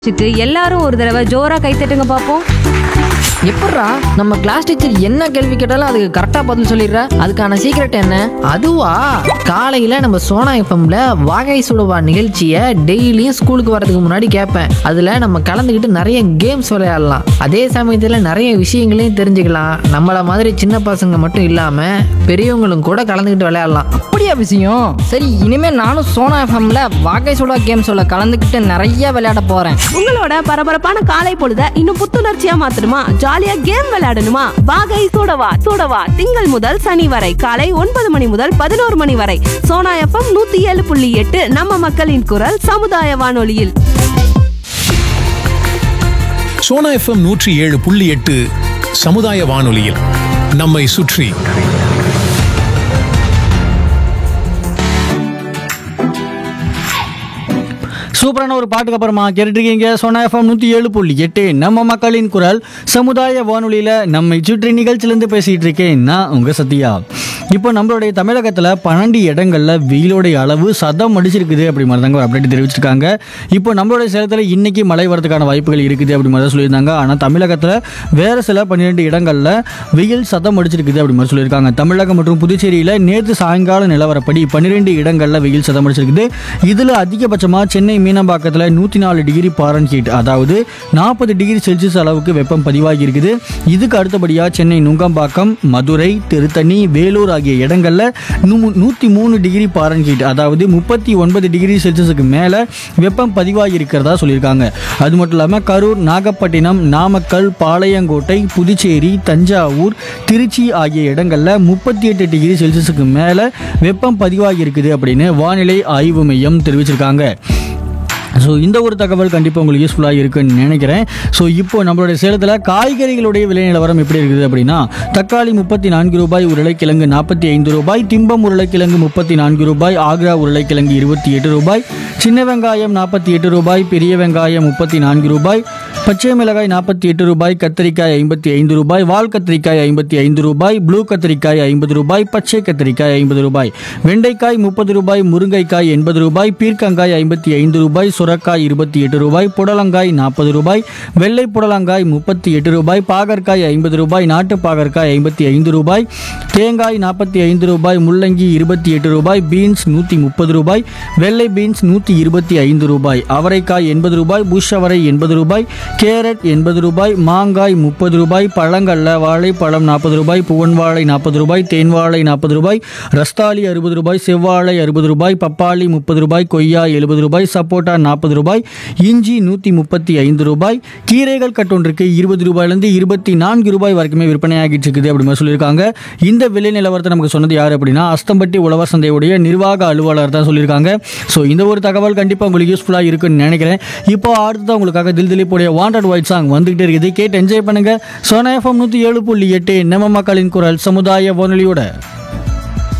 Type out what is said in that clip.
வச்சுட்டு எல்லாரும் ஒரு தடவை ஜோரா கை தட்டுங்க பாப்போம் எப்பட்றா நம்ம கிளாஸ் டீச்சர் என்ன கேள்வி கேட்டாலும் அதுக்கு கரெக்டாக பதில் சொல்லிடுற அதுக்கான சீக்ரெட் என்ன அதுவா காலையில் நம்ம சோனா எஃப்எம்ல வாகை சுடுவா நிகழ்ச்சியை டெய்லியும் ஸ்கூலுக்கு வரதுக்கு முன்னாடி கேட்பேன் அதில் நம்ம கலந்துக்கிட்டு நிறைய கேம்ஸ் விளையாடலாம் அதே சமயத்தில் நிறைய விஷயங்களையும் தெரிஞ்சுக்கலாம் நம்மளை மாதிரி சின்ன பசங்க மட்டும் இல்லாமல் பெரியவங்களும் கூட கலந்துக்கிட்டு விளையாடலாம் அப்படியா விஷயம் சரி இனிமே நானும் சோனா எஃப்எம்ல வாகை சுடா கேம் சொல்ல கலந்துக்கிட்டு நிறைய விளையாட போறேன் உங்களோட பரபரப்பான காலை பொழுத இன்னும் புத்துணர்ச்சியா மாத்தணுமா ஜாலியா கேம் விளையாடணுமா வாகை சூடவா சூடவா திங்கள் முதல் சனி வரை காலை ஒன்பது மணி முதல் பதினோரு மணி வரை சோனா எஃப்எம் நூத்தி ஏழு புள்ளி எட்டு நம்ம மக்களின் குரல் சமுதாய வானொலியில் சோனா எஃப்எம் நூற்றி ஏழு புள்ளி எட்டு சமுதாய வானொலியில் நம்மை சுற்றி சூப்பரான ஒரு பாட்டுக்கு அப்புறமா கேட்டுருக்கீங்க சோனா எஃப்எம் நூற்றி ஏழு புள்ளி எட்டு நம்ம மக்களின் குரல் சமுதாய வானொலியில் நம்மை சுற்றி நிகழ்ச்சியிலேருந்து பேசிகிட்டு இருக்கேன் நான் உங்கள் சத்யா இப்போ நம்மளுடைய தமிழகத்தில் பன்னெண்டு இடங்களில் வெயிலோடைய அளவு சதம் அடிச்சிருக்குது அப்படி மாதிரி தாங்க ஒரு அப்டேட் தெரிவிச்சிருக்காங்க இப்போ நம்மளுடைய சேலத்தில் இன்னைக்கு மழை வரதுக்கான வாய்ப்புகள் இருக்குது அப்படி மாதிரி தான் சொல்லியிருந்தாங்க ஆனால் தமிழகத்தில் வேறு சில பன்னிரெண்டு இடங்களில் வெயில் சதம் அடிச்சிருக்குது அப்படி மாதிரி சொல்லியிருக்காங்க தமிழகம் மற்றும் புதுச்சேரியில் நேற்று சாயங்கால நிலவரப்படி பன்னிரெண்டு இடங்களில் வெயில் சதம் அடிச்சிருக்குது இதில் அதிகபட்சமாக சென்னை மீனம்பாக்கத்தில் நூற்றி நாலு டிகிரி பாரன் ஹீட் அதாவது நாற்பது டிகிரி செல்சியஸ் அளவுக்கு வெப்பம் பதிவாகி இருக்குது இதுக்கு அடுத்தபடியாக சென்னை நுங்கம்பாக்கம் மதுரை திருத்தணி வேலூர் ஆகிய இடங்களில் நூ- நூற்றி மூணு டிகிரி பாரன் ஹீட் அதாவது முப்பத்தி ஒன்பது டிகிரி செல்சியஸுக்கு மேலே வெப்பம் பதிவாகி இருக்கிறதா சொல்லியிருக்காங்க அது மட்டும் இல்லாமல் கரூர் நாகப்பட்டினம் நாமக்கல் பாளையங்கோட்டை புதுச்சேரி தஞ்சாவூர் திருச்சி ஆகிய இடங்களில் முப்பத்தி எட்டு டிகிரி செல்சியஸுக்கு மேலே வெப்பம் பதிவாகி இருக்குது அப்படின்னு வானிலை ஆய்வு மையம் தெரிவிச்சிருக்காங்க ஸோ இந்த ஒரு தகவல் கண்டிப்பாக உங்களுக்கு யூஸ்ஃபுல்லாக இருக்குன்னு நினைக்கிறேன் ஸோ இப்போ நம்மளுடைய சேலத்தில் காய்கறிகளுடைய விலை நிலவரம் எப்படி இருக்குது அப்படின்னா தக்காளி முப்பத்தி நான்கு ரூபாய் உருளைக்கிழங்கு நாற்பத்தி ஐந்து ரூபாய் திம்பம் உருளைக்கிழங்கு முப்பத்தி நான்கு ரூபாய் ஆக்ரா உருளைக்கிழங்கு இருபத்தி எட்டு ரூபாய் சின்ன வெங்காயம் நாற்பத்தி எட்டு ரூபாய் பெரிய வெங்காயம் முப்பத்தி நான்கு ரூபாய் பச்சை மிளகாய் நாற்பத்தி எட்டு ரூபாய் கத்திரிக்காய் ஐம்பத்தி ஐந்து ரூபாய் வால் கத்திரிக்காய் ஐம்பத்தி ஐந்து ரூபாய் ப்ளூ கத்திரிக்காய் ஐம்பது ரூபாய் பச்சை கத்திரிக்காய் ஐம்பது ரூபாய் வெண்டைக்காய் முப்பது ரூபாய் முருங்கைக்காய் எண்பது ரூபாய் பீர்க்கங்காய் ஐம்பத்தி ஐந்து ரூபாய் சுரக்காய் இருபத்தி எட்டு ரூபாய் புடலங்காய் நாற்பது ரூபாய் வெள்ளை புடலங்காய் முப்பத்தி எட்டு ரூபாய் பாகற்காய் ஐம்பது ரூபாய் நாட்டு பாகற்காய் ஐம்பத்தி ஐந்து ரூபாய் தேங்காய் நாற்பத்தி ஐந்து ரூபாய் முள்ளங்கி இருபத்தி எட்டு ரூபாய் பீன்ஸ் நூற்றி முப்பது ரூபாய் வெள்ளை பீன்ஸ் நூற்றி இருபத்தி ஐந்து ரூபாய் அவரைக்காய் எண்பது ரூபாய் புஷ் அவரை எண்பது ரூபாய் கேரட் எண்பது ரூபாய் மாங்காய் முப்பது ரூபாய் பழங்கள்ல வாழைப்பழம் நாற்பது ரூபாய் புவன் வாழை நாற்பது ரூபாய் தேன் வாழை நாற்பது ரூபாய் ரஸ்தாலி அறுபது ரூபாய் செவ்வாழை அறுபது ரூபாய் பப்பாளி முப்பது ரூபாய் கொய்யா எழுபது ரூபாய் சப்போட்டா நாற்பது ரூபாய் இஞ்சி நூற்றி முப்பத்தி ஐந்து ரூபாய் கீரைகள் கட்டொன்றுக்கு இருபது ரூபாயிலிருந்து இருபத்தி நான்கு ரூபாய் வரைக்குமே விற்பனையாகிட்டு இருக்குது அப்படி மாதிரி சொல்லியிருக்காங்க இந்த விலை நிலவரத்தை நமக்கு சொன்னது யார் அப்படின்னா அஸ்தம்பட்டி உழவர் சந்தையுடைய நிர்வாக அலுவலர் தான் சொல்லியிருக்காங்க ஸோ இந்த ஒரு தகவல் கண்டிப்பாக உங்களுக்கு யூஸ்ஃபுல்லாக இருக்குன்னு நினைக்கிறேன் இப்போ அடுத்ததான் உங்களுக்காக தில் திலீப்புடைய வாண்டட் ஒயிட் சாங் வந்துகிட்டே இருக்குது கேட்டு என்ஜாய் பண்ணுங்க சோனா எஃப்எம் நூற்றி ஏழு புள்ளி எட்டு நம்ம மக்களின் குரல் சமுதாய வானொலியோட